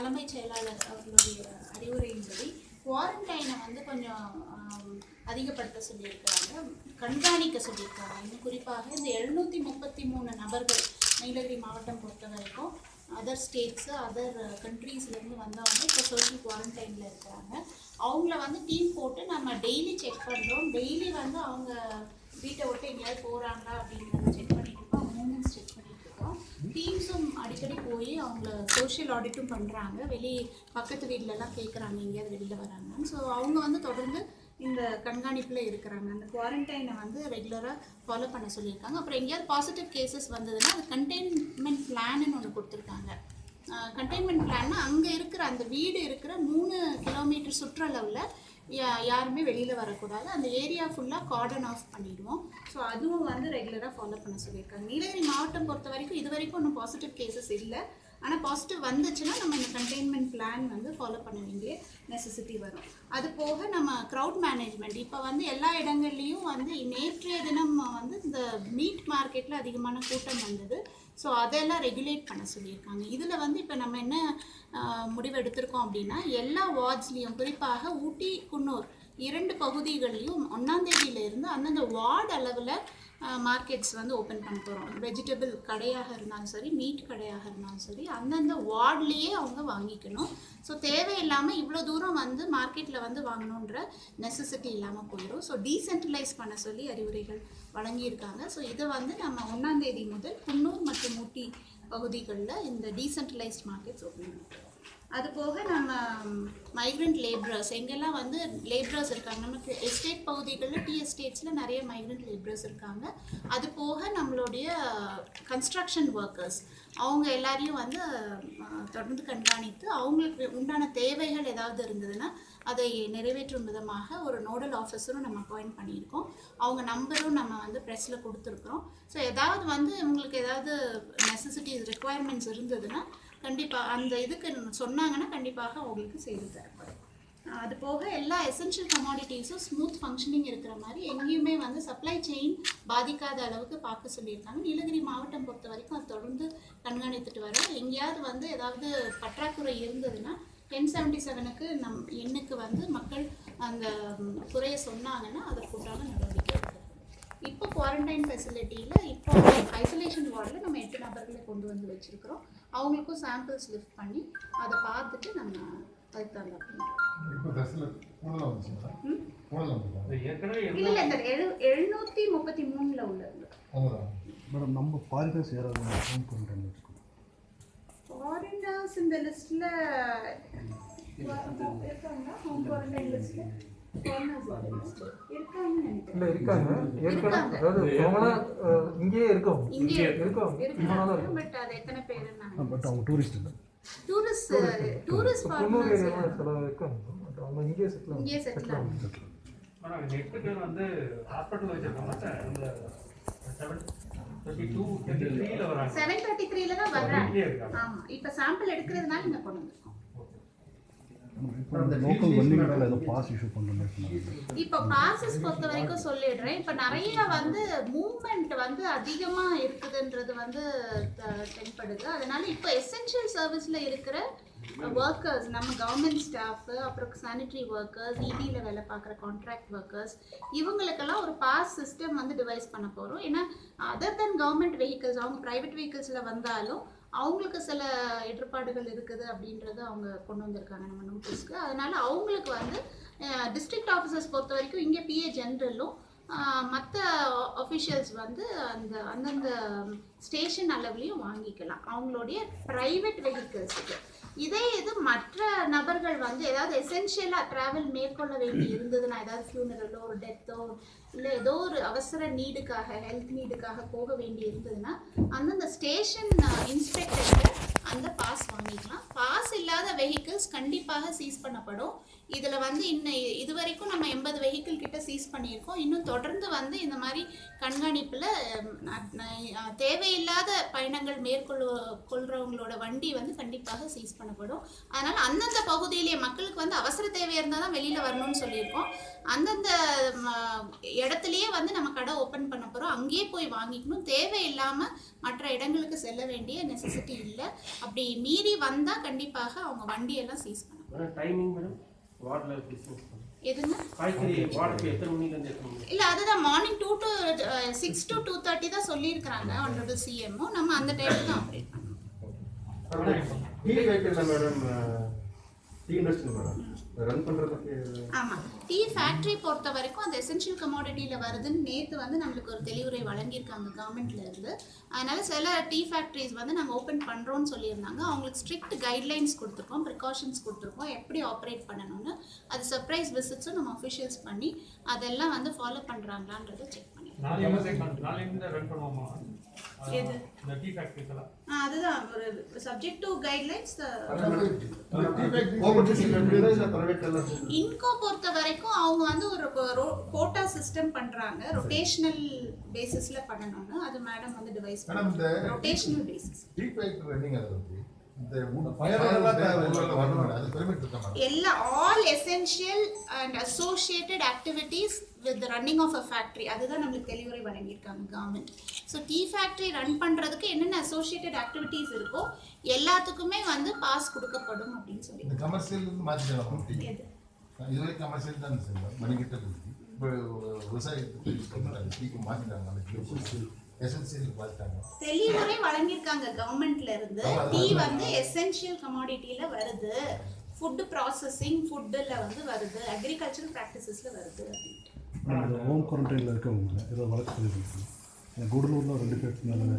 தலைமைச் செயலாளர் அவர்களுடைய அறிவுரையின்படி குவாரண்டைனை வந்து கொஞ்சம் ஆம், அதிகப்படுத்த சொல்லியிருக்கிறாங்க கண்காணிக்க சொல்லியிருக்காங்க இன்னும் குறிப்பாக இந்த எழுநூற்றி முப்பத்தி மூணு நபர்கள் நீலகிரி மாவட்டம் பொறுத்த வரைக்கும் அதர் ஸ்டேட்ஸு அதர் கண்ட்ரீஸ்லேருந்து வந்தவங்க இப்போ சோஷியல் குவாரண்டைனில் இருக்கிறாங்க அவங்கள வந்து டீம் போட்டு நம்ம டெய்லி செக் பண்ணுறோம் டெய்லி வந்து அவங்க வீட்டை விட்டு எங்கேயாவது போகிறாங்களா அப்படிங்கிறத செக் பண்ணிட்டு இருக்கோம் அவங்க மூமெண்ட்ஸ் செக் பண்ணிட்டு இருக்கோம் டீம்ஸும் அடிக்கடி போய் அவங்கள சோஷியல் ஆடிட்டும் பண்ணுறாங்க வெளி பக்கத்து வீட்டிலலாம் கேட்குறாங்க எங்கேயாவது வெளியில் வராங்கன்னு ஸோ அவங்க வந்து தொடர்ந்து இந்த கண்காணிப்பில் இருக்கிறாங்க அந்த குவாரண்டைனை வந்து ரெகுலராக ஃபாலோ பண்ண சொல்லியிருக்காங்க அப்புறம் எங்கேயாவது பாசிட்டிவ் கேசஸ் வந்ததுன்னா அது கண்டெய்ன்மெண்ட் பிளான்னு ஒன்று கொடுத்துருக்காங்க கண்டெய்ன்மெண்ட் பிளான்னா அங்கே இருக்கிற அந்த வீடு இருக்கிற மூணு கிலோமீட்டர் சுற்றளவில் யா- யாருமே வெளியில் வரக்கூடாது அந்த ஏரியா ஃபுல்லாக கார்டன் ஆஃப் பண்ணிடுவோம் ஸோ அதுவும் வந்து ரெகுலராக ஃபாலோ பண்ண சொல்லியிருக்காங்க நீலகிரி மாவட்டம் பொறுத்த வரைக்கும் இது வரைக்கும் ஒன்றும் பாசிட்டிவ் கேசஸ் இல்லை ஆனால் பாசிட்டிவ் வந்துச்சுன்னா நம்ம இந்த கண்டெய்ன்மெண்ட் பிளான் வந்து ஃபாலோ பண்ண வேண்டிய நெசசிட்டி வரும் அது போக நம்ம க்ரௌட் மேனேஜ்மெண்ட் இப்போ வந்து எல்லா இடங்கள்லையும் வந்து நேற்றைய தினம் வந்து இந்த மீட் மார்க்கெட்டில் அதிகமான கூட்டம் வந்தது ஸோ அதெல்லாம் ரெகுலேட் பண்ண சொல்லியிருக்காங்க இதில் வந்து இப்போ நம்ம என்ன ஆஹ், முடிவு எடுத்திருக்கோம் அப்படின்னா எல்லா வார்ட்ஸ்லேயும் குறிப்பாக ஊட்டி குன்னூர் இரண்டு பகுதிகள்லையும் ஒன்றாம் தேதியிலிருந்து அந்தந்த வார்டு அளவில் மார்க்கெட்ஸ் வந்து ஓப்பன் பண்ண போகிறோம் வெஜிடபிள் கடையாக இருந்தாலும் சரி மீட் கடையாக இருந்தாலும் சரி அந்தந்த வார்ட்லேயே அவங்க வாங்கிக்கணும் ஸோ தேவையில்லாமல் இவ்வளோ தூரம் வந்து மார்க்கெட்டில் வந்து வாங்கணுன்ற நெசசிட்டி இல்லாமல் போயிடும் ஸோ டீசென்ட்ரலைஸ் பண்ண சொல்லி அறிவுரைகள் வழங்கியிருக்காங்க ஸோ இதை வந்து நம்ம ஒன்றாம் தேதி முதல் குன்னூர் மற்றும் ஊட்டி பகுதிகளில் இந்த டீசென்ட்ரலைஸ்ட் மார்க்கெட்ஸ் ஓப்பன் பண்ணுறோம் அது போக நம்ம மைக்ரண்ட் லேபரர்ஸ் எங்கெல்லாம் வந்து லேபரர்ஸ் இருக்காங்க நமக்கு எஸ்டேட் பகுதிகளில் டி எஸ்டேட்ஸில் நிறைய மைக்ரண்ட் லேபரர்ஸ் இருக்காங்க அது போக நம்மளுடைய கன்ஸ்ட்ரக்ஷன் ஒர்க்கர்ஸ் அவங்க எல்லாரையும் வந்து அஹ், தொடர்ந்து கண்காணித்து அவங்களுக்கு உண்டான தேவைகள் ஏதாவது இருந்ததுன்னா அதை நிறைவேற்றும் விதமாக ஒரு நோடல் ஆஃபீஸரும் நம்ம அப்பாயிண்ட் பண்ணியிருக்கோம் அவங்க நம்பரும் நம்ம வந்து ப்ரெஸ்ஸில் கொடுத்துருக்குறோம் ஸோ ஏதாவது வந்து உங்களுக்கு ஏதாவது நெசசிட்டிஸ் ரெக்குவயர்மெண்ட்ஸ் இருந்ததுன்னா கண்டிப்பாக அந்த இதுக்கு சொன்னாங்கன்னா கண்டிப்பாக அவங்களுக்கு செய்து தரப்படும் அஹ் அது போக எல்லா எசென்ஷியல் கமாடிட்டிஸும் ஸ்மூத் ஃபங்க்ஷனிங் இருக்கிற மாதிரி எங்கேயுமே வந்து சப்ளை செயின் பாதிக்காத அளவுக்கு பார்க்க சொல்லியிருக்காங்க நீலகிரி மாவட்டம் பொறுத்த வரைக்கும் அது தொடர்ந்து கண்காணித்துட்டு வரோம் எங்கேயாவது வந்து ஏதாவது பற்றாக்குறை இருந்ததுன்னா டென் செவன்ட்டி செவனுக்கு நம் எண்ணுக்கு வந்து மக்கள் அந்த ம், குறையை சொன்னாங்கன்னா அதற்குண்டான நடவடிக்கை எடுக்கப்படும் இப்போ குவாரண்டைன் ஃபெசிலிட்டியில் இப்போ ஐசோலேஷன் வார்டில் நம்ம எட்டு நபர்களை கொண்டு வந்து வச்சுருக்கிறோம் அவங்களுக்கும் சாம்பிள்ஸ் லிஃப்ட் பண்ணி அதை பார்த்துட்டு நம்ம அதுக்கு தகுந்த இப்போ தசில் கூடலாம் வந்துச்சுங்களா கூடலாம் வந்துங்களா ஏற்கனவே இல்லை இல்லை இந்த எழு எழுநூற்றி முப்பத்தி மூணில் உள்ளது அதுதான் மேடம் நம்ம ஃபாரினர்ஸ் யாராவது ஹோம் குவாரண்டைன் வச்சுக்கணும் ஃபாரினர்ஸ் இந்த லிஸ்ட்டில் இருக்காங்களா ஹோம் குவாரண்டைன் லிஸ்ட்டில் ஃபாரினர்ஸ் இருக்காங்கன்னு நினைக்கிறேன் இல்ல இருக்காங்க ஏற்கனவே இருக்காங்க. அதாவது அவங்களாம் அஹ், இங்கேயே இருக்கோம் இங்கே இருக்கோம் இருக்காங்க பட் அது எத்தனை பேருன்னா பட் அவங்க டூரிஸ்ட் இல்லை டூரிஸ்ட் டூரிஸ்ட் குன்னூர் ஃபாரினர்ஸ் ஏரியாவில் சில இருக்காங்க பட் அவங்க இங்கேயே செட்டில் இங்கேயே செட்டில் ஆகும் ஆனால் எட்டு பேர் வந்து ஹாஸ்பிட்டல் வச்சிருக்காங்க அந்த செவன் தேர்ட்டி டூ தேர்ட்டி த்ரீல வராங்க செவன் தேர்ட்டி த்ரீல தான் வர்றாங்க வீட்லயே இருக்காங்க ஆமா இப்போ சாம்பிள் எடுக்கிறதுனால இங்கே கொண்டு வந்திருக்கோம் இப்போ இந்த லோக்கல் வந்தீங்கன்னா ஏதோ பாஸ் இஷ்யூ பண்ணுற மாதிரி சொன்னாங்க இப்போ பாசஸ் பொறுத்த வரைக்கும் சொல்லிடுறேன் இப்போ நிறைய வந்து மூவ்மெண்ட் வந்து அதிகமாக இருக்குதுன்றது வந்து த- தென்படுது அதனால இப்போ எசென்ஷியல் சர்வீஸில் இருக்கிற ஒர்க்கர்ஸ் நம்ம கவர்மெண்ட் ஸ்டாஃபு அப்புறம் சானிட்டரி ஒர்க்கர்ஸ் இபியில் வேலை பார்க்குற கான்ட்ராக்ட் ஒர்க்கர்ஸ் இவங்களுக்கெல்லாம் ஒரு பாஸ் சிஸ்டம் வந்து டிவைஸ் பண்ண போகிறோம் ஏன்னா அதர் தென் கவர்மெண்ட் வெஹிக்கிள்ஸ் அவங்க ப்ரைவேட் வெஹிக்கிள்ஸில் வந்தாலும் அவங்களுக்கு சில இடர்பாடுகள் இருக்குது அப்படின்றத அவங்க கொண்டு வந்திருக்காங்க நம்ம நோட்டீஸ்க்கு அதனால அவங்களுக்கு வந்து டிஸ்ட்ரிக்ட் ஆஃபீஸர்ஸ் பொறுத்த வரைக்கும் இங்கே பிஏ ஜென்ரலும் மற்ற அஃபிஷியல்ஸ் வந்து அந்த அந்தந்த ஸ்டேஷன் அளவுலையும் வாங்கிக்கலாம் அவங்களுடைய ப்ரைவேட் வெஹிக்கிள்ஸுக்கு இதே இது மற்ற நபர்கள் வந்து ஏதாவது எசென்ஷியலாக ட்ராவல் மேற்கொள்ள வேண்டி இருந்ததுன்னா ஏதாவது ஃபியூனரலோ ஒரு டெத்தோ இல்லை ஏதோ ஒரு அவசர நீடுக்காக ஹெல்த் நீடுக்காக போக வேண்டி இருந்ததுன்னா அந்தந்த ஸ்டேஷன் இன்ஸ்பெக்டர்கிட்ட அந்த பாஸ் வாங்கிக்கலாம் பாஸ் இல்லாத வெஹிக்கிள்ஸ் கண்டிப்பாக சீஸ் பண்ணப்படும் இதில் வந்து இன்னும் இது வரைக்கும் நம்ம எண்பது வெஹிக்கிள் கிட்ட சீஸ் பண்ணியிருக்கோம் இன்னும் தொடர்ந்து வந்து இந்த மாதிரி கண்காணிப்பில் தேவையில்லாத பயணங்கள் மேற்கொள்ள கொள்றவங்களோட வண்டி வந்து கண்டிப்பாக சீஸ் பண்ணப்படும் அதனால் அந்தந்த பகுதியிலேயே மக்களுக்கு வந்து அவசர தேவை இருந்தால் தான் வெளியில் வரணும்னு சொல்லியிருக்கோம் அந்தந்த ம, இடத்துலையே வந்து நம்ம கடை ஓப்பன் பண்ண போகிறோம் அங்கேயே போய் வாங்கிக்கணும் தேவையில்லாமல் மற்ற இடங்களுக்கு செல்ல வேண்டிய நெசசிட்டி இல்லை அப்படி அப்படி மீறி வந்தால் கண்டிப்பாக அவங்க வண்டியெல்லாம் சீஸ் பண்ணுவாங்க டைமிங் மேடம் வார்டில் பிஸ்னஸ் எதுங்க காய்கறி வார்டுக்கு எத்தனை மணிலேருந்து எத்தனை மணி இல்லை அதுதான் morning two to six to two thirty தான் சொல்லியிருக்கிறாங்க ஆனரபிள் சிஎம்ஓ நம்ம அந்த டைம் தான் ஆப்ரேட் பண்ணுவோம் டீ ஃபேக்டரியில் madam tea industry madam run பண்ணுறதுக்கு ஆமாம் டீ ஃபேக்ட்ரி பொறுத்த வரைக்கும் அந்த எசென்ஷியல் கமாடிட்டியில் வருதுன்னு நேற்று வந்து நம்மளுக்கு ஒரு தெளிவுரை வழங்கியிருக்காங்க கவர்மெண்ட்ல இருந்து அதனால சில டீ ஃபேக்ட்ரிஸ் வந்து நாங்கள் ஓப்பன் பண்ணுறோன்னு சொல்லியிருந்தாங்க அவங்களுக்கு ஸ்ட்ரிக்ட் கைட்லைன்ஸ் கொடுத்துருக்கோம் ப்ரிகாஷன்ஸ் கொடுத்துருக்கோம் எப்படி ஆப்ரேட் பண்ணணும்னு அது சர்ப்ரைஸ் விசிட்ஸும் நம்ம அஃபிஷியல்ஸ் பண்ணி அதெல்லாம் வந்து ஃபாலோ பண்ணுறாங்களான்றதை செக் பண்ணி நாளைக்கு நாளைக்கு ரன் பண்ணுவோமா எது? இந்த டீ ஃபேக்ட்ரிஸ் எல்லாம் ஆ, அதுதான் ஒரு சப்ஜெக்ட் டு கைட்லைன்ஸ் ப்ரைவேட் எல்லாம் இன்கோ பொறுத்த வரைக்கும் அவங்க வந்து ஒரு கோட்டா சிஸ்டம் பண்றாங்க ரொட்டேஷனல் பேசிஸ்ல பண்ணணும்னு அது மேடம் வந்து டிவைஸ் Madam, இந்த- rotational basis tea factory running அது வந்து இந்த wood fire fire எல்லாம் உள்ள தேவை. உள்ள வரணும் madam. அது பெர்மிட் இருக்கா மேடம் எல்லா all essential and associated activities with running of a factory அதுதான் நம்மளுக்கு தெளிவுரை வழங்கியிருக்காங்க government so tea factory run பண்ணுறதுக்கு என்னென்ன அசோசியேட்டட் ஆக்டிவிட்டீஸ் இருக்கோ எல்லாத்துக்குமே வந்து பாஸ் கொடுக்கப்படும் அப்படின்னு சொல்லி இந்த கமர்ஷியல் இருந்து மாத்திக்கலாம் டீ எது இதுவரை கமர்ஷியல் தான் சார் மணிக்கிட்ட இருக்கு இப்போ விவசாயத்துக்கு டீக்கு மாத்திட்டாங்க அந்த எசென்சியல் மாத்திட்டாங்க தெளிவுரை வழங்கியிருக்காங்க கவர்மெண்ட்ல இருந்து டீ வந்து எசென்ஷியல் கமாடிட்டியில வருது ஃபுட் ப்ராசஸிங் ஃபுட்டில் வந்து வருது அக்ரிகல்ச்சரல் ப்ராக்டிசஸ்ல வருது அப்படின்ட்டு இந்த ஹோம் குவாரண்டைனில் இருக்கவங்க ஏதோ வழக்கு சொல்லியிருக்காங்க இந்த கூடலூரில் ரெண்டு பேருக்கு மேலே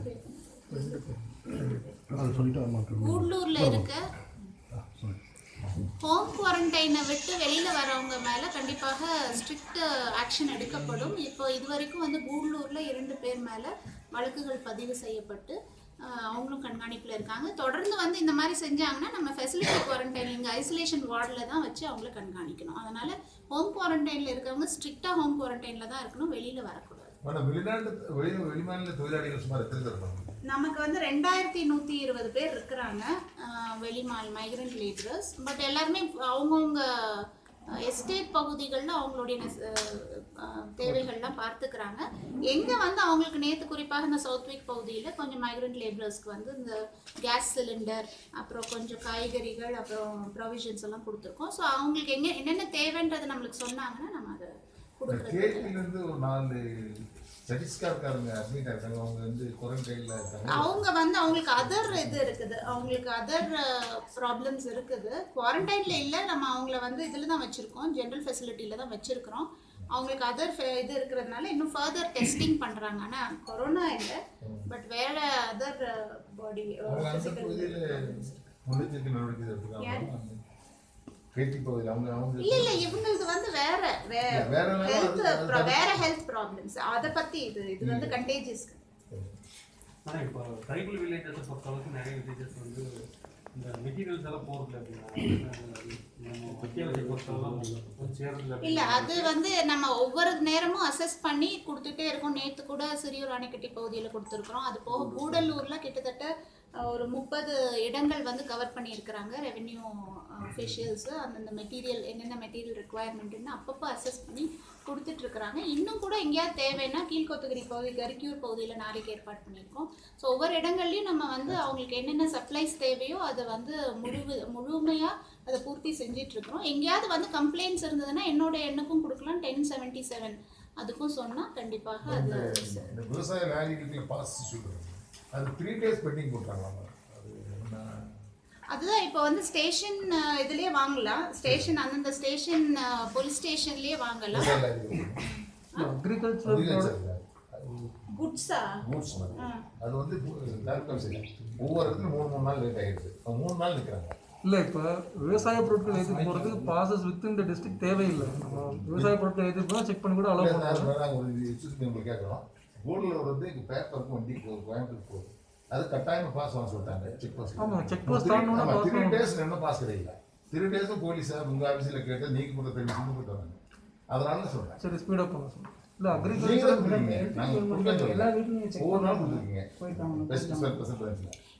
அது சொல்லிட்டு அம்மாக்கு கூடலூர்ல இருக்க சாரி ஹோம் குவாரண்டைனை விட்டு வெளியில வரவங்க மேல கண்டிப்பாக ஸ்ட்ரிக்ட் ஆக்ஷன் எடுக்கப்படும் இப்போ இது வரைக்கும் வந்து கூடலூர்ல இரண்டு பேர் மேல வழக்குகள் பதிவு செய்யப்பட்டு அஹ், அவங்களும் கண்காணிப்பில் இருக்காங்க தொடர்ந்து வந்து இந்த மாதிரி செஞ்சாங்கன்னா நம்ம ஃபெசிலிட்டி குவாரண்டைன் இங்கே ஐசோலேஷன் வார்டில் தான் வச்சு அவங்கள கண்காணிக்கணும் அதனால ஹோம் குவாரண்டைனில் இருக்கவங்க ஸ்ட்ரிக்டாக ஹோம் குவாரண்டைனில் தான் இருக்கணும் வெளியில் வரக்கூடாது மேடம் வெளிநாட்டு வெளி வெளிமாநில தொழிலாளிகள் சுமார் எத்தனை பேர் இருப்பாங்க நமக்கு வந்து ரெண்டாயிரத்தி நூற்றி இருபது பேர் இருக்கிறாங்க அஹ், வெளிமால் மைக்ரண்ட் லேபரர்ஸ் பட் எல்லாருமே அவங்கவுங்க எஸ்டேட் பகுதிகளில் அவங்களுடைய நெஸ்- அஹ், தேவைகள்லாம் பார்த்துக்கிறாங்க எங்கே வந்து அவங்களுக்கு நேற்று குறிப்பாக இந்த சவுத் வீக் பகுதியில் கொஞ்சம் மைக்ரண்ட் லேபரர்ஸ்க்கு வந்து இந்த கேஸ் சிலிண்டர் அப்புறம் கொஞ்சம் காய்கறிகள் அப்புறம் ப்ரொவிஷன்ஸ் எல்லாம் கொடுத்துருக்கோம் ஸோ அவங்களுக்கு எங்கே என்னென்ன தேவைன்றது நம்மளுக்கு சொன்னாங்கன்னா நம்ம அதை கொடுக்குறது கேட்டில இருந்து ஒரு நாலு ஸ்டடிஸ்கார்காரங்க அட்மிட் ஆயிருக்காங்க அவங்க வந்து குவாரண்டைன்ல இருக்காங்க அவங்க வந்து அவங்களுக்கு அதர் இது இருக்குது அவங்களுக்கு அதர் ப்ராப்ளம்ஸ் இருக்குது குவாரண்டைன்ல இல்லை நம்ம அவங்கள வந்து இதில் தான் வச்சுருக்கோம் ஜென்ரல் ஃபெசிலிட்டியில் தான் வச்சுருக்கிறோம் அவங்களுக்கு அதர் இது இருக்கிறதுனால இன்னும் ஃபர்தர் டெஸ்டிங் பண்ணுறாங்க ஆனால் கொரோனா இல்லை பட் வேற அதர் பாடி அவங்க அந்த பகுதியில் முன்னெச்சரிக்கை நடவடிக்கை எடுத்துக்காங்க கேட்டி பகுதியில் அவங்க அவங்க இல்ல இல்ல இவங்களுக்கு வந்து வேற வேற இல்ல, வேற level ஹெல்த் அது- அது- வேற ஹெல்த் ப்ராப்ளம்ஸ் அதை பத்தி இது இது வந்து கண்டேஜியஸ் ஆனால் இப்போ ட்ரைபல் வில்லேஜஸை பொறுத்தளவுக்கு நிறைய வில்லேஜஸ் வந்து இந்த மெட்டீரியல்ஸ் எல்லாம் போகிறதுல அப்படின்னா நம்ம மத்திய வச்சு பொறுத்தளவு கொஞ்சம் சேர்றதுல இல்ல அது வந்து நம்ம ஒவ்வொரு நேரமும் அசஸ் பண்ணி கொடுத்துட்டே இருக்கோம் நேத்து கூட சிறியூர் அணைக்கட்டி பகுதியில் கொடுத்துருக்குறோம் அது போக கூடலூர்ல கிட்டத்தட்ட அஹ், ஒரு முப்பது இடங்கள் வந்து கவர் பண்ணியிருக்கிறாங்க ரெவென்யூ அஃபிஷியல்ஸ் அந்தந்த மெட்டீரியல் என்னென்ன மெட்டீரியல் ரெக்குவயர்மெண்ட்னு அப்பப்போ அசஸ் பண்ணி கொடுத்துட்டு இருக்கிறாங்க இன்னும் கூட எங்கேயாவது தேவைன்னா கீழ்கோத்தகிரி பகுதி கரிக்கூர் பகுதியில் நாளைக்கு ஏற்பாடு பண்ணியிருக்கோம் ஸோ ஒவ்வொரு இடங்கள்லையும் நம்ம வந்து அவங்களுக்கு என்னென்ன சப்ளைஸ் தேவையோ அதை வந்து முழு முழுமையாக அதை பூர்த்தி செஞ்சுட்டு இருக்கிறோம் எங்கேயாவது வந்து கம்ப்ளைண்ட்ஸ் இருந்ததுன்னா என்னோட எண்ணுக்கும் கொடுக்கலாம் டென் செவன்ட்டி செவன் அதுக்கும் சொன்னால் கண்டிப்பாக அது இந்த விவசாய லாரிகளுக்குள்ள பாஸ் இஷ்யூ அது த்ரீ டேஸ் பெண்டிங் போட்டாங்களாமா அது என்ன அதுதான் இப்போ வந்து ஸ்டேஷன் இதுலயே வாங்கலாம் ஸ்டேஷன் அந்தந்த ஸ்டேஷன் போலீஸ் ஸ்டேஷன்லயே வாங்கலாம் விவசாய லாரிகள் அக்ரிகல்ச்சர் agriculture இல்ல. அது குட்ஸா goods மாதிரி. அது வந்து டேரக்டர் சரி ஒவ்வொரு இடத்துலையும் மூணு மூணு நாள் லேட் ஆயிடுது அவங்க மூணு நாள் நிற்கிறாங்க இல்லை இப்போ விவசாய பொருட்கள் ஏற்றிட்டு போகிறதுக்கு பாசஸ் வித்தின் த டிஸ்ட்ரிக்ட் தேவையில்லை நம்ம விவசாய பொருட்கள் ஏற்றிட்டு போனால் செக் பண்ணி கூட அலோவ் இல்ல, பண்ணுவாங்க நான் நாங்கள் ஒரு இஷ்யூஸ் உங்களுக்கு கேட்குறோம் கூடலூர் வந்து இங்கே பேப்பருக்கு வண்டி போகுது கோயம்புத்தூர் போகுது அது கட்டாயம் பாஸ் வாங்க சொல்லிட்டாங்க செக் போஸ்ட் ஆமா, check post தாண்டணும்னா pass த்ரீ பண்ணணும். டேஸ் என்ன பாஸ் கிடையாது த்ரீ டேஸும் போலீஸ் உங்கள் ஆஃபீஸில் கேட்டு நீங்க கொடுத்த பெர்மிஷன் கொடுத்தாங்க அதனால சொல்றேன் சரி ஸ்பீடப் பண்ண சொல்லுங்கள் இல்லை நீங்க அக்ரிகல்ச்சர் தான் கொடுத்தீங்க நாங்கள் கொடுக்க சொல்லல ஒவ்வொரு நாள் கொடுத்துருக்கீங்க பெஸ்ட் பெர்சன்ட்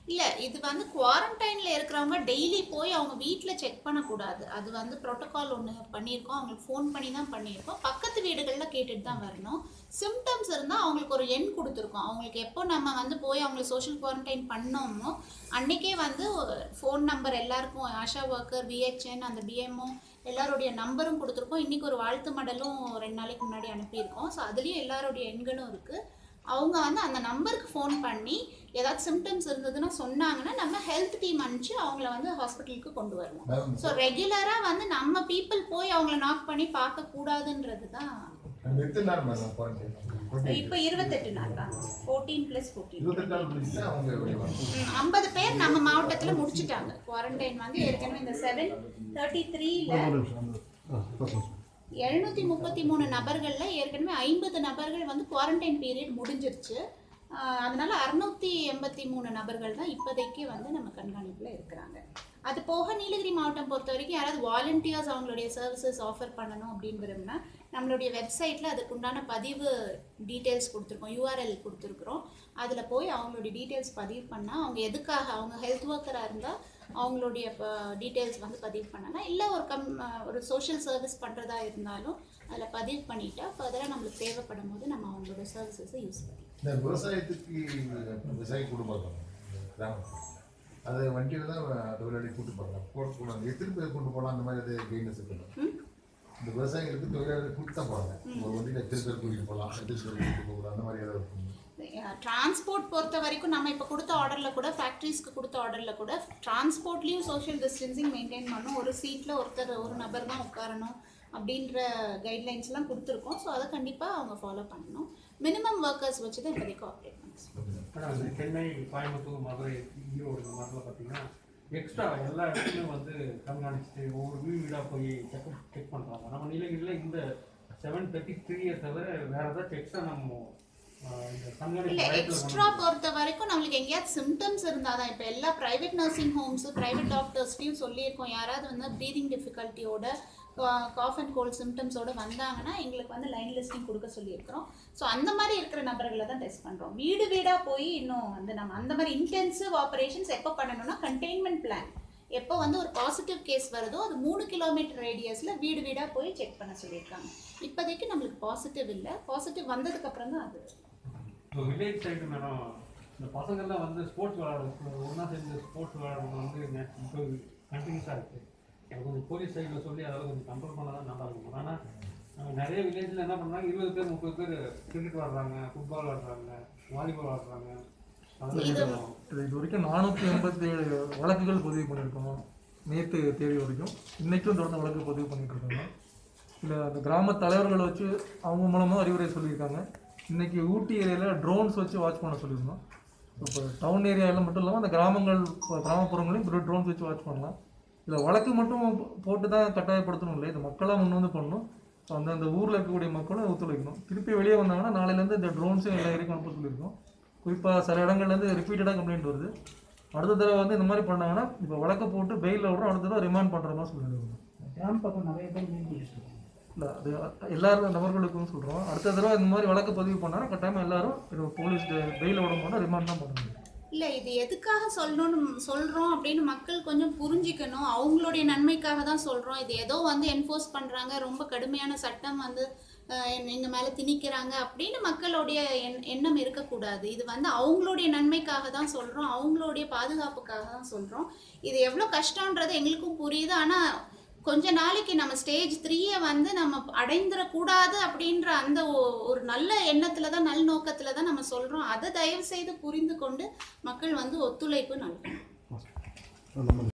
இல்லை இது வந்து குவாரண்டைனில் இருக்கிறவங்க டெய்லி போய் அவங்க வீட்டில் செக் பண்ணக்கூடாது அது வந்து ப்ரோட்டோகால் ஒன்று பண்ணியிருக்கோம் அவங்களுக்கு ஃபோன் பண்ணி தான் பண்ணியிருக்கோம் பக்கத்து வீடுகளில் கேட்டுட்டு தான் வரணும் சிம்டம்ஸ் இருந்தால் அவங்களுக்கு ஒரு எண் கொடுத்துருக்கோம் அவங்களுக்கு எப்போ நம்ம வந்து போய் அவங்களை சோஷியல் குவாரண்டைன் பண்ணோமோ அன்றைக்கே வந்து ஃபோன் நம்பர் எல்லாருக்கும் ஆஷா ஒர்க்கர் விஹெச்என் அந்த பிஎம்ஓ எல்லாருடைய நம்பரும் கொடுத்துருக்கோம் இன்றைக்கி ஒரு வாழ்த்து மடலும் ரெண்டு நாளைக்கு முன்னாடி அனுப்பியிருக்கோம் ஸோ அதுலேயும் எல்லாருடைய எண்களும் இருக்குது அவங்க வந்து அந்த நம்பருக்கு ஃபோன் பண்ணி ஏதாவது சிம்டம்ஸ் இருந்ததுன்னா சொன்னாங்கன்னா நம்ம ஹெல்த் டீம் அனுப்பிச்சு அவங்கள வந்து ஹாஸ்பிட்டலுக்கு கொண்டு வருவோம் மேம் ஸோ ரெகுலராக வந்து நம்ம பீப்புள் போய் அவங்கள நாக் பண்ணி பார்க்க கூடாதுன்றது தான் எத்தனை நாள் மேடம் குவாரண்டைன் இப்போ இருபத்தெட்டு நாள் தான் ஃபோர்டீன் ப்ளஸ் ஃபோர்டீன் இருபத்தெட்டு நாள் முடிச்சுட்டு அவங்க வெளியே வரணும் ஐம்பது பேர் நம்ம மாவட்டத்தில் முடிச்சிட்டாங்க குவாரண்டைன் வந்து ஏற்கனவே இந்த செவன் தேர்ட்டி த்ரீல ஒரு நிமிஷம் அந்த ஆ first நிமிஷம். எழுநூற்றி முப்பத்தி மூணு நபர்களில் ஏற்கனவே ஐம்பது நபர்கள் வந்து குவாரண்டைன் பீரியட் முடிஞ்சிருச்சு ஆஹ் அதனால அறுநூத்தி எண்பத்தி மூணு நபர்கள் தான் இப்போதைக்கு வந்து நம்ம கண்காணிப்பில் இருக்கிறாங்க அது போக நீலகிரி மாவட்டம் பொறுத்த வரைக்கும் யாராவது வாலண்டியர்ஸ் அவங்களுடைய சர்வீசஸ் ஆஃபர் பண்ணணும் அப்படின்னு விரும்பினா நம்மளுடைய வெப்சைட்டில் அதுக்கு உண்டான பதிவு டீட்டெயில்ஸ் கொடுத்துருக்கோம் யூஆர்எல் கொடுத்துருக்குறோம் அதில் போய் அவங்களுடைய டீட்டெயில்ஸ் பதிவு பண்ணால் அவங்க எதுக்காக அவங்க ஹெல்த் ஒர்க்கராக இருந்தால் அவங்களுடைய டீட்டெயில்ஸ் வந்து பதிவு பண்ணலாம் இல்லை ஒரு கம் ஒரு சோஷியல் சர்வீஸ் பண்ணுறதா இருந்தாலும் அதில் பதிவு பண்ணிட்டா ஃபர்தராக நம்மளுக்கு தேவைப்படும் போது நம்ம அவங்களோட சர்வீசஸை யூஸ் பண்ணிக்கலாம் இந்த விவசாயத்துக்கு விவசாயி குடும்பம் கிராமத்தில் அதை வண்டியில் தான் தொழிலாளி கூட்டு போகலாம் போடக்கூடாது எத்தனை பேர் கூட்டு போகலாம் அந்த மாதிரி அது கெய்னஸ் இருக்கணும் இந்த விவசாயிகளுக்கு தொழிலாளி கூட்டு தான் போகிறாங்க ஒரு வண்டியில் எத்தனை பேர் கூட்டிட்டு போகலாம் எத்தனை பேர் கூட்டிட்டு போகலாம் அந்த மாதிரி ஏதாவது இருக்கணும் டிரான்ஸ்போர்ட் பொறுத்த வரைக்கும் நம்ம இப்போ கொடுத்த ஆர்டரில் கூட ஃபேக்ட்ரிஸ்க்கு கொடுத்த ஆர்டரில் கூட டிரான்ஸ்போர்ட்லேயும் சோஷியல் டிஸ்டன்சிங் மெயின்டைன் பண்ணணும் ஒரு சீட்டில் ஒருத்தர் ஒரு நபர் தான் உட்காரணும் அப்படின்ற கைட்லைன்ஸ்லாம் கொடுத்துருக்கோம் ஸோ அதை கண்டிப்பாக அவங்க ஃபாலோ பண்ணணும் மினிமம் ஒர்க்கர்ஸ் வச்சு தான் இப்போதைக்கு ஆப்ரேட் பண்ணணும் ஆனால் இந்த சென்னை கோயம்புத்தூர் மதுரை ஈரோடு இந்த மாதிரிலாம் பார்த்தீங்கன்னா எக்ஸ்ட்ரா எல்லா இடத்துலையும் வந்து கண்காணிச்சுட்டு ஒவ்வொரு வீடு வீடாக போய் செக் செக் பண்ணுறாங்க நம்ம நீலகிரியில் இந்த செவன் தேர்ட்டி த்ரீயை தவிர வேறு ஏதாச்சும் எக்ஸ்ட்ரா நம்ம ஆஹ், இந்த கண்காணிப்பு இல்லை வளையத்துல எக்ஸ்ட்ரா கொண்டு பொறுத்த வரைக்கும் நம்மளுக்கு எங்கேயாவது சிம்டம்ஸ் இருந்தால் தான் இப்போ எல்லா ப்ரைவேட் நர்சிங் ஹோம்ஸு ப்ரைவேட் டாக்டர்ஸ்டையும் சொல்லியிருக்கோம் யாராவது வந்து ப்ரீதிங் டிஃபிகல்ட்டியோட காஃப் அண்ட் கோல்ட் சிம்டம்ஸோட வந்தாங்கன்னா எங்களுக்கு வந்து லைன் லிஸ்டிங் கொடுக்க சொல்லியிருக்கிறோம் ஸோ அந்த மாதிரி இருக்கிற நபர்களை தான் டெஸ்ட் பண்ணுறோம் வீடு வீடாக போய் இன்னும் வந்து நம்ம அந்த மாதிரி இன்டென்சிவ் ஆப்ரேஷன்ஸ் எப்போ பண்ணணும்னா கண்டெய்ன்மெண்ட் பிளான் எப்போ வந்து ஒரு பாசிட்டிவ் கேஸ் வருதோ அது மூணு கிலோமீட்டர் ரேடியஸில் வீடு வீடாக போய் செக் பண்ண சொல்லியிருக்காங்க இப்போதைக்கு நம்மளுக்கு பாசிட்டிவ் இல்லை பாசிட்டிவ் வந்ததுக்கப்புறம் தான் அது இப்போ வில்லேஜ் சைடு மேடம் இந்த பசங்கள்லாம் வந்து ஸ்போர்ட்ஸ் விளையாடுறது ஒன்றா சேர்ந்து ஸ்போர்ட்ஸ் விளையாடுறது வந்து நெ- இப்போ கண்டினியூஸாக இருக்குது எனக்கு கொஞ்சம் போலீஸ் சைடில் சொல்லி அதெல்லாம் கொஞ்சம் கண்ட்ரோல் பண்ணால் தான் நல்லா இருக்கும் ஆனால் அஹ், நிறைய வில்லேஜில் என்ன பண்ணுறாங்க இருபது பேர் முப்பது பேர் கிரிக்கெட் விளாடுறாங்க ஃபுட்பால் விளாடுறாங்க வாலிபால் விளாடுறாங்க அதெல்லாம் கொஞ்சம் இது இது வரைக்கும் நானூற்றி எண்பத்தி ஏழு வழக்குகள் பதிவு பண்ணியிருக்கோம் நேற்று தேதி வரைக்கும் இன்றைக்கும் தொடர்ந்து வழக்கு பதிவு பண்ணிட்டு இருக்காங்க இதில் அந்த கிராம தலைவர்களை வச்சு அவங்க மூலமாக அறிவுரை சொல்லியிருக்காங்க இன்றைக்கி ஊட்டி ஏரியாவில் ட்ரோன்ஸ் வச்சு வாட்ச் பண்ண சொல்லியிருந்தோம் இப்போ டவுன் ஏரியாவில் மட்டும் இல்லாமல் அந்த கிராமங்கள் இப்போ கிராமப்புறங்களையும் இப்படி ட்ரோன்ஸ் வச்சு வாட்ச் பண்ணலாம் இதில் வழக்கு மட்டும் போட்டு தான் கட்டாயப்படுத்தணும் இல்லை இது மக்களாக முன் வந்து பண்ணணும் ஸோ அந்த அந்த ஊரில் இருக்கக்கூடிய மக்களும் ஒத்துழைக்கணும் திருப்பி வெளியே வந்தாங்கன்னா நாளையிலேருந்து இந்த ட்ரோன்ஸும் எல்லா ஏரியாக்கும் அனுப்ப சொல்லியிருக்கோம் குறிப்பாக சில இடங்கள்லேருந்து ரிப்பீட்டடாக கம்ப்ளைண்ட் வருது அடுத்த தடவை வந்து இந்த மாதிரி பண்ணாங்கன்னா இப்போ வழக்க போட்டு பெயிலில் விடுறோம் அடுத்த தடவை ரிமாண்ட் பண்ணுற மாதிரி சொல்லிடுவோம் கிராம பக்கம் நிறைய பேர் மீன் பிடிச்சிட்டு இருக்காங்க இல்லை அது எல்லா நபர்களுக்கும் சொல்கிறோம் அடுத்த தடவை இந்த மாதிரி வழக்கு பதிவு பண்ணால் கட்டாயமாக எல்லாரும் இது போலீஸ் பெயிலில் விட மாட்டோம் ரிமாண்ட் தான் பண்ண முடியும் இல்லை இது எதுக்காக சொல்லணும்னு சொல்கிறோம் அப்படின்னு மக்கள் கொஞ்சம் புரிஞ்சுக்கணும் அவங்களுடைய நன்மைக்காக தான் சொல்கிறோம் இது ஏதோ வந்து என்ஃபோர்ஸ் பண்ணுறாங்க ரொம்ப கடுமையான சட்டம் வந்து எங்கள் மேலே திணிக்கிறாங்க அப்படின்னு மக்களுடைய எண் எண்ணம் இருக்கக்கூடாது இது வந்து அவங்களுடைய நன்மைக்காக தான் சொல்கிறோம் அவங்களுடைய பாதுகாப்புக்காக தான் சொல்கிறோம் இது எவ்வளோ கஷ்டன்றது எங்களுக்கும் புரியுது ஆனால் கொஞ்ச நாளைக்கு நம்ம ஸ்டேஜ் த்ரீயை வந்து நம்ம அடைந்துடக்கூடாது அப்படின்ற அந்த ஒ- ஒரு நல்ல எண்ணத்தில் தான் நல் நோக்கத்தில் தான் நம்ம சொல்கிறோம் அதை தயவு செய்து புரிந்து கொண்டு மக்கள் வந்து ஒத்துழைப்பு நல்கணும் நம்ம